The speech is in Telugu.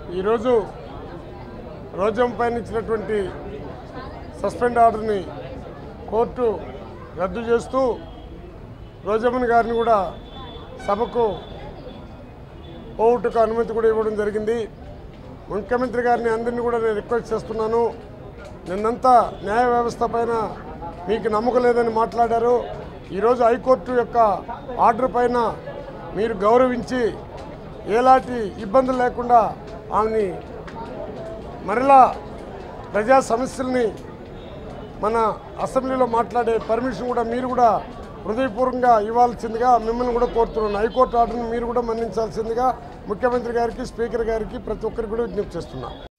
ఈరోజు రోజం పైన ఇచ్చినటువంటి సస్పెండ్ ఆర్డర్ని కోర్టు రద్దు చేస్తూ రోజమ్మన్ గారిని కూడా సభకు పోవుటకు అనుమతి కూడా ఇవ్వడం జరిగింది ముఖ్యమంత్రి గారిని అందరినీ కూడా నేను రిక్వెస్ట్ చేస్తున్నాను నిన్నంతా న్యాయ వ్యవస్థ పైన మీకు నమ్మకం లేదని మాట్లాడారు ఈరోజు హైకోర్టు యొక్క ఆర్డర్ పైన మీరు గౌరవించి ఎలాంటి ఇబ్బందులు లేకుండా ఆమెని మరలా ప్రజా సమస్యల్ని మన అసెంబ్లీలో మాట్లాడే పర్మిషన్ కూడా మీరు కూడా హృదయపూర్వకంగా ఇవ్వాల్సిందిగా మిమ్మల్ని కూడా కోరుతున్నాను హైకోర్టు ఆర్డర్ని మీరు కూడా మన్నించాల్సిందిగా ముఖ్యమంత్రి గారికి స్పీకర్ గారికి ప్రతి ఒక్కరికి కూడా విజ్ఞప్తి చేస్తున్నాను